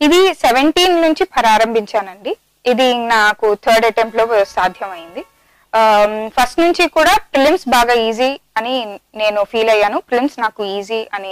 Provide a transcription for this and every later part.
ఇది సెవెంటీన్ నుంచి ప్రారంభించానండి ఇది నాకు థర్డ్ అటెంప్ట్ లో సాధ్యమైంది ఫస్ట్ నుంచి కూడా ప్రిలిమ్స్ బాగా ఈజీ అని నేను ఫీల్ అయ్యాను ప్రిలిమ్స్ నాకు ఈజీ అని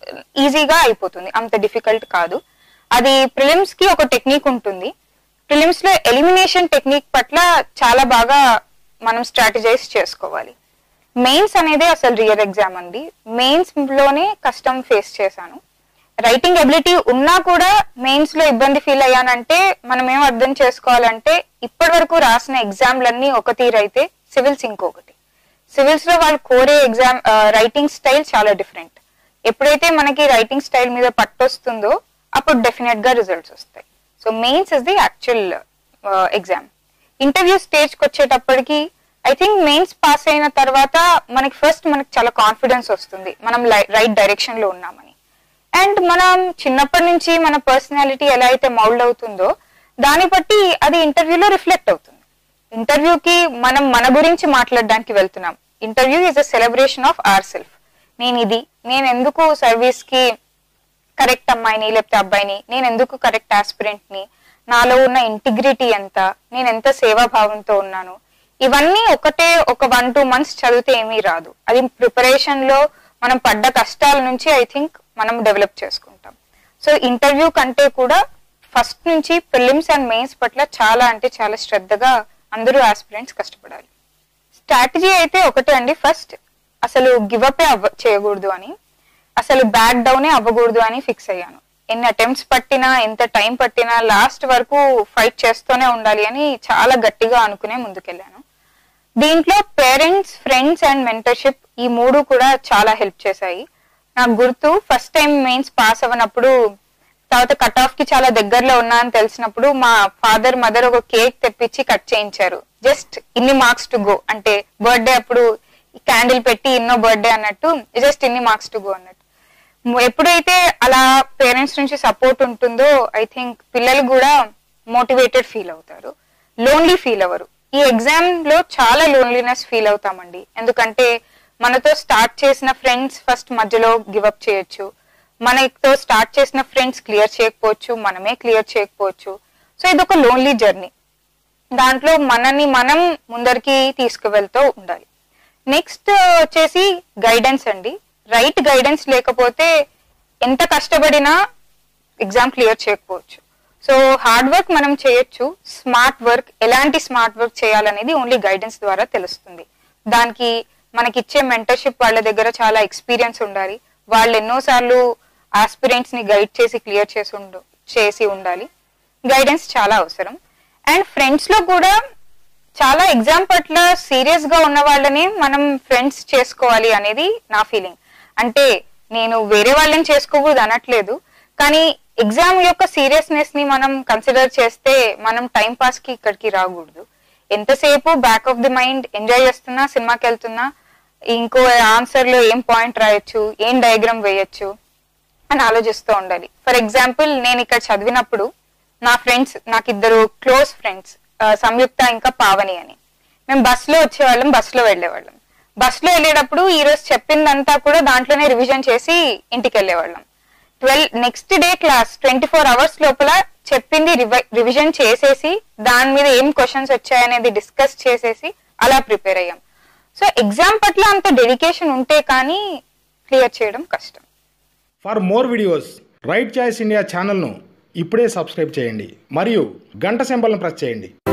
ఈజీగా అయిపోతుంది అంత డిఫికల్ట్ కాదు అది ప్రిలిమ్స్ కి ఒక టెక్నిక్ ఉంటుంది ప్రిలిమ్స్ లో ఎలిమినేషన్ టెక్నిక్ పట్ల చాలా బాగా మనం స్ట్రాటజైజ్ చేసుకోవాలి మెయిన్స్ అనేది అసలు రియల్ ఎగ్జామ్ అండి మెయిన్స్ లోనే కష్టం ఫేస్ చేశాను రైటింగ్ ఎబిలిటీ ఉన్నా కూడా మెయిన్స్ లో ఇబ్బంది ఫీల్ అయ్యానంటే మనం ఏం అర్థం చేసుకోవాలంటే ఇప్పటి వరకు రాసిన ఎగ్జామ్లన్నీ ఒక తీరైతే సివిల్స్ ఇంకొకటి సివిల్స్ లో వాళ్ళు కోరే ఎగ్జామ్ రైటింగ్ స్టైల్ చాలా డిఫరెంట్ ఎప్పుడైతే మనకి రైటింగ్ స్టైల్ మీద పట్టొస్తుందో అప్పుడు డెఫినెట్ గా రిజల్ట్స్ వస్తాయి so mains is the actual exam interview stage కి వచ్చేటప్పటికి ఐ థింక్ మెయిన్స్ పాస్ అయిన తర్వాత మనకి ఫస్ట్ మనకి చాలా కాన్ఫిడెన్స్ వస్తుంది మనం రైట్ డైరెక్షన్ లో ఉన్నామని అండ్ మనం చిన్నప్పటి నుంచి మన పర్సనాలిటీ ఎలా అయితే మౌల్డ్ అవుతుందో దాన్ని బట్టి అది ఇంటర్వ్యూలో రిఫ్లెక్ట్ అవుతుంది ఇంటర్వ్యూకి మనం మన గురించి మాట్లాడడానికి వెళ్తున్నాం interview is a celebration of our self నేను ఇది నేను ఎందుకు సర్వీస్ కి కరెక్ట్ అమ్మాయిని లేకపోతే అబ్బాయిని నేను ఎందుకు కరెక్ట్ ఆస్పిరెంట్ ని నాలో ఉన్న ఇంటిగ్రిటీ ఎంత నేను ఎంత సేవాభావంతో ఉన్నాను ఇవన్నీ ఒకటే ఒక వన్ టూ మంత్స్ చదివితే ఏమీ రాదు అది ప్రిపరేషన్ లో మనం పడ్డ కష్టాల నుంచి ఐ థింక్ మనం డెవలప్ చేసుకుంటాం సో ఇంటర్వ్యూ కంటే కూడా ఫస్ట్ నుంచి ప్రిలిమ్స్ అండ్ మెయిన్స్ పట్ల చాలా అంటే చాలా శ్రద్ధగా అందరూ ఆస్పిరెంట్స్ కష్టపడాలి స్ట్రాటజీ అయితే ఒకటే అండి ఫస్ట్ అసలు గివప్ అవ్వ చేయకూడదు అని అసలు బ్యాక్ డౌనే అవ్వకూడదు అని ఫిక్స్ అయ్యాను ఎన్ని అటెంప్ట్స్ పట్టినా ఎంత టైం పట్టినా లాస్ట్ వరకు ఫైట్ చేస్తూనే ఉండాలి అని చాలా గట్టిగా అనుకునే ముందుకెళ్ళాను దీంట్లో పేరెంట్స్ ఫ్రెండ్స్ అండ్ మెంటర్షిప్ ఈ మూడు కూడా చాలా హెల్ప్ చేశాయి నాకు గుర్తు ఫస్ట్ టైం మెయిన్స్ పాస్ అవ్వనప్పుడు తర్వాత కట్ ఆఫ్ కి చాలా దగ్గరలో ఉన్నా అని తెలిసినప్పుడు మా ఫాదర్ మదర్ ఒక కేక్ తెప్పించి కట్ చేయించారు జస్ట్ ఇన్ని మార్క్స్ టు గో అంటే బర్త్డే అప్పుడు క్యాండిల్ పెట్టి ఇన్నో బర్త్డే అన్నట్టు జస్ట్ ఇన్ని మార్క్స్ టు గో అన్నట్టు ము- ఎప్పుడైతే అలా పేరెంట్స్ నుంచి సపోర్ట్ ఉంటుందో ఐ థింక్ పిల్లలు కూడా మోటివేటెడ్ ఫీల్ అవుతారు లోన్లీ ఫీల్ అవ్వరు ఈ ఎగ్జామ్ లో చాలా లోన్లీనెస్ ఫీల్ అవుతామండి ఎందుకంటే మనతో స్టార్ట్ చేసిన ఫ్రెండ్స్ ఫస్ట్ మధ్యలో గివప్ చేయొచ్చు మనతో స్టార్ట్ చేసిన ఫ్రెండ్స్ క్లియర్ చేయకపోవచ్చు మనమే క్లియర్ చేయకపోవచ్చు సో ఇది ఒక లోన్లీ జర్నీ దాంట్లో మనని మనం ముందరికి తీసుకువెళ్తూ ఉండాలి నెక్స్ట్ వచ్చేసి గైడెన్స్ అండి రైట్ గైడెన్స్ లేకపోతే ఎంత కష్టపడినా ఎగ్జామ్ క్లియర్ చేయకపోవచ్చు సో హార్డ్ వర్క్ మనం చేయొచ్చు స్మార్ట్ వర్క్ ఎలాంటి స్మార్ట్ వర్క్ చేయాలనేది ఓన్లీ గైడెన్స్ ద్వారా తెలుస్తుంది దానికి మనకి ఇచ్చే మెంటర్షిప్ వాళ్ళ దగ్గర చాలా ఎక్స్పీరియన్స్ ఉండాలి వాళ్ళు ఎన్నోసార్లు ఆస్పిరెంట్స్ ని గైడ్ చేసి క్లియర్ చేసి ఉండు చేసి ఉండాలి గైడెన్స్ చాలా అవసరం అండ్ ఫ్రెండ్స్ లో కూడా చాలా ఎగ్జామ్ పట్ల సీరియస్ గా ఉన్న వాళ్ళని మనం ఫ్రెండ్స్ చేసుకోవాలి అనేది నా ఫీలింగ్ అంటే నేను వేరే వాళ్ళని చేసుకోకూడదు అనట్లేదు కానీ ఎగ్జామ్ యొక్క సీరియస్నెస్ ని మనం కన్సిడర్ చేస్తే మనం టైం పాస్ కి ఇక్కడికి రాకూడదు ఎంతసేపు back of the mind enjoy చేస్తున్నా సినిమాకి వెళ్తున్నా ఇంకో ఆన్సర్ లో ఏం పాయింట్ రాయొచ్చు ఏం డయాగ్రామ్ వేయొచ్చు అని ఆలోచిస్తూ ఉండాలి ఫర్ ఎగ్జాంపుల్ నేను ఇక్కడ చదివినప్పుడు నా ఫ్రెండ్స్ నాకు ఇద్దరు క్లోజ్ ఫ్రెండ్స్ సంయుక్త ఇంకా పావని అని మేము బస్ లో వచ్చేవాళ్ళం బస్ లో వెళ్ళేవాళ్ళం బస్ లో వెళ్ళేటప్పుడు ఈ రోజు చెప్పిందంతా కూడా దాంట్లోనే రివిజన్ చేసి ఇంటికి వెళ్ళేవాళ్ళం twelve next day class twenty four hours లోపల చెప్పింది రివిజన్ చేసేసి దాని మీద ఏం క్వశ్చన్స్ వచ్చాయనేది డిస్కస్ చేసేసి అలా ప్రిపేర్ అయ్యాం సో ఎగ్జామ్ పట్ల అంత డెడికేషన్ ఉంటే కానీ క్లియర్ చేయడం కష్టం for more videos right choice India ఛానల్ను ఇప్పుడే సబ్స్క్రైబ్ చేయండి మరియు గంట సింబల్ను ప్రెస్ చేయండి